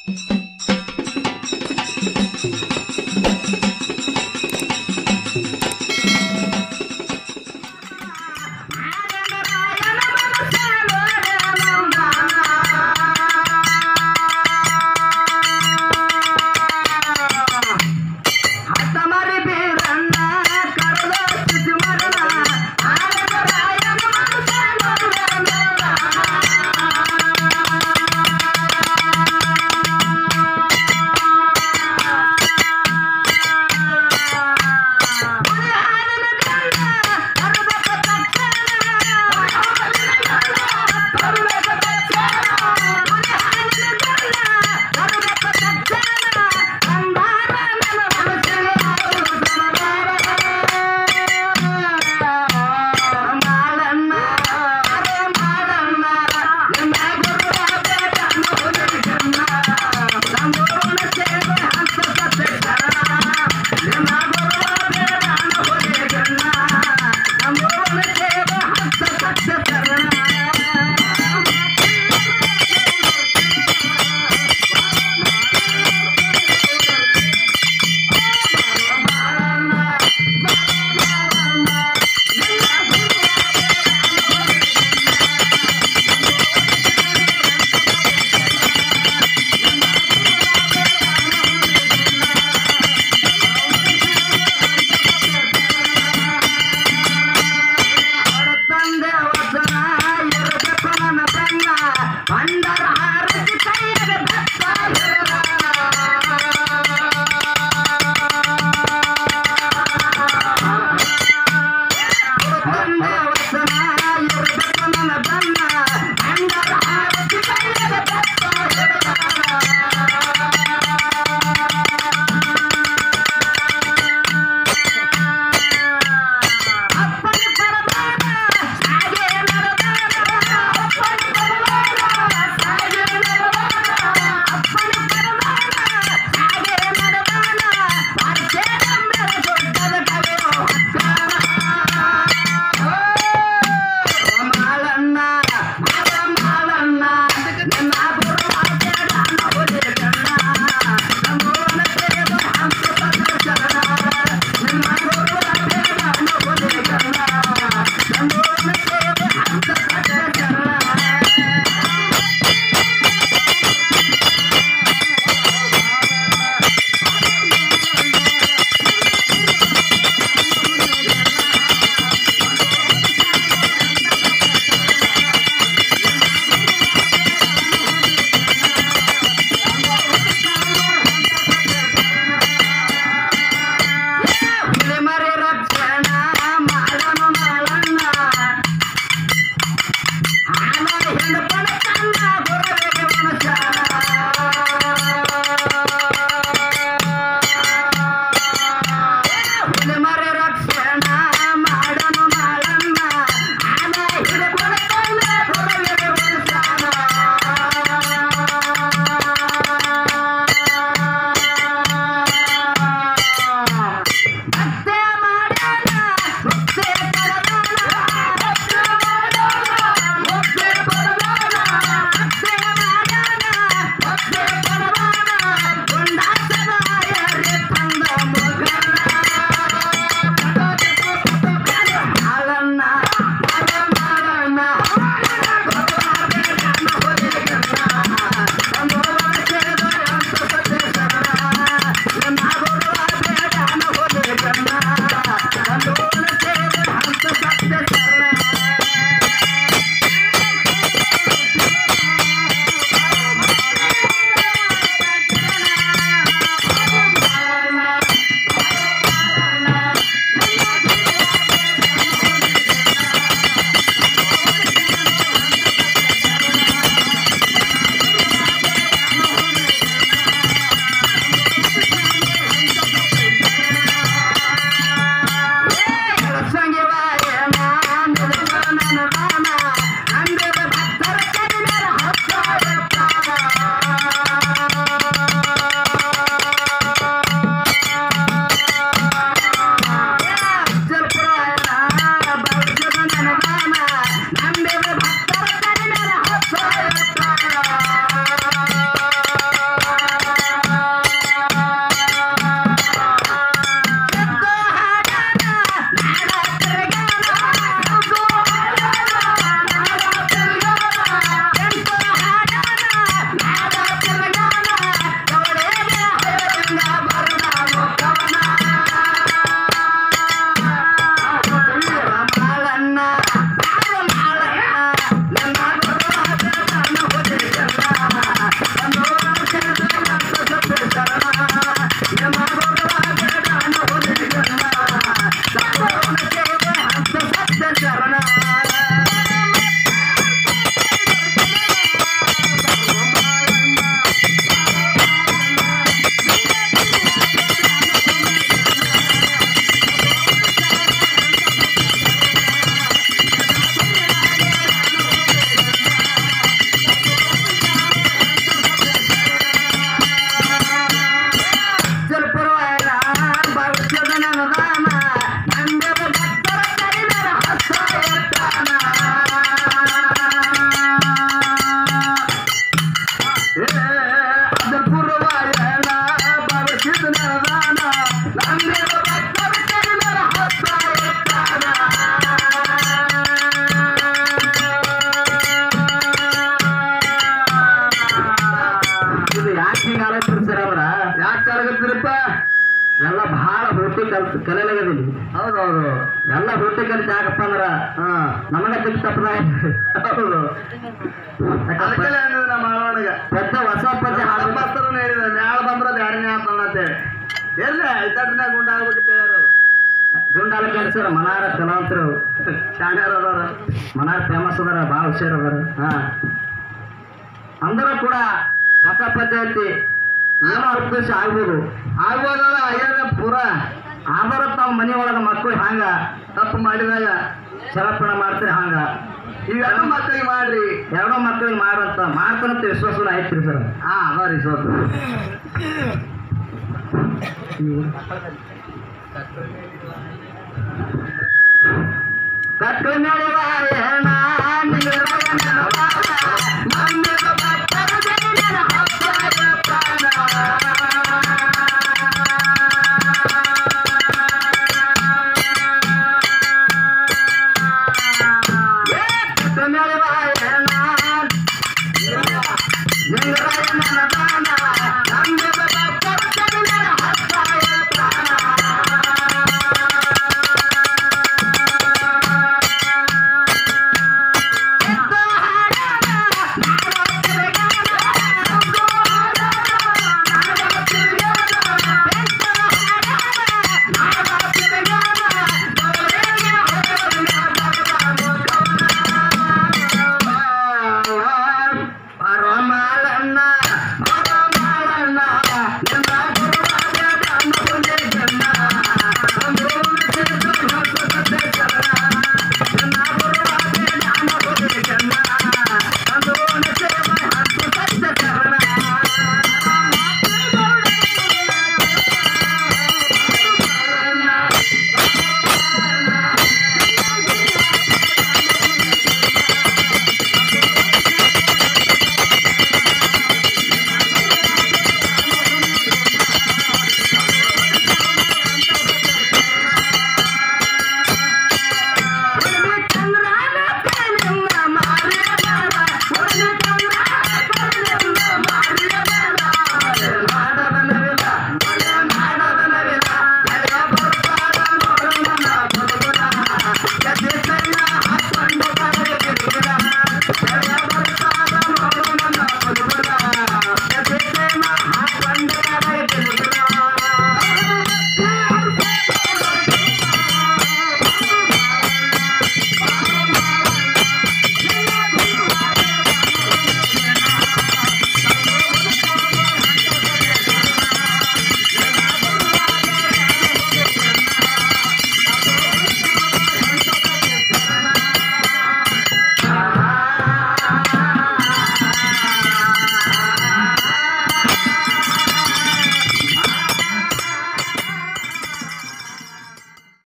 ಹತ್ತಮರಿ ಬೀರಣ್ಣ ಕರೆದ ಸ್ಥಿತಿ ಮರಣ ಆನಂದರಾಯನ ಮನಸ್ಸೇ ನೋಡಬೇಡ. ಯಾಕೆ ಹಿಂಗ ಆಲೋಚನೆ ಸರ್ ಅವ್ರ ಯಾಕೆ ಕಲಗತ್ತೀರಪ್ಪ ಎಲ್ಲ ಬಹಳ ಹುಟ್ಟಿ ಕಲ್ತ್ ಕಲಿಯಲಾಗದಿಲ್ಲ ಹೌದೌದು ಎಲ್ಲ ಹುಟ್ಟಿ ಕಲಿತ ಯಾಕಪ್ಪ ಅಂದ್ರ ಹಾ ನಮಗ ತಿಕ್ ತಪ್ಪದ ಹೌದು ಅದಕ್ಕೆ ಅಂದಿದ್ದೆ ನಮ್ಮ ಮಾವನಿಗೆ ಪದ್ಯ ಹೊಸ ಪದ್ಯ ಹಾಡು ಮಾಸ್ತರನ್ನ ಹೇಳಿದ ಮ್ಯಾಳ ಬಂದ್ರ ಬ್ಯಾಡನೇ ಆತಣ್ಣ ಅಂತೇಳಿ ಎಲ್ಲ ಐತಾಟ್ನಾಗ ಗುಂಡ ಆಗ್ಬಿಟ್ಟು ಹೇಳ್ಯಾರ ಗುಂಡಾಲ ಸರ್ ಮನಾರ ಕಲಾವಂತರು ಶಾಣ್ಯಾರ ಅದಾರ ಮನಾರ್ ಫೇಮಸ್ ಅದಾರ ಭಾಳ ಹುಷಾರ್ ಅದಾರ ಹಾ ಅಂದ್ರ ಕೂಡ ಹೊಸ ಪದ್ಯ ಐತಿ ಏನೋ ಅರ್ಪೇಶ ಆಗ್ಬೋದು ಆಗ್ಬೋದಲ್ಲ ಅಯ್ಯದ ಪೂರ ಆದ್ರ ತಮ್ಮ ಮನೆ ಒಳಗ ಮಕ್ಕಳು ಹಂಗ ತಪ್ಪು ಮಾಡಿದಾಗ ಸರಪಣ ಮಾಡ್ತೀರಿ ಹಂಗ ಈಗ ಹೆಣ್ಣು ಮಕ್ಕಳಿಗೆ ಮಾಡ್ರಿ ಎರಡೋ ಮಕ್ಕಳಿಗೆ ಮಾಡಂತ ಮಾಡ್ತಾನಂತ ವಿಶ್ವಾಸನ ಐತ್ರಿ ಸರ್ ಹಾ ಅದಾರಿ ಸೋತು ಕಟ್ಟ ನಡೆವ ಏನ ನಿರವನ ಬಾಳ, ನಮ್ಮಿದ ಭಕ್ತರ ಜೈನರ ಹಬ್ಬದ ಪ್ರಾಣ. ಏ ಕಟ್ಟ ನಡೆವ ಏನ ನಿರವನ ಬಾಳ,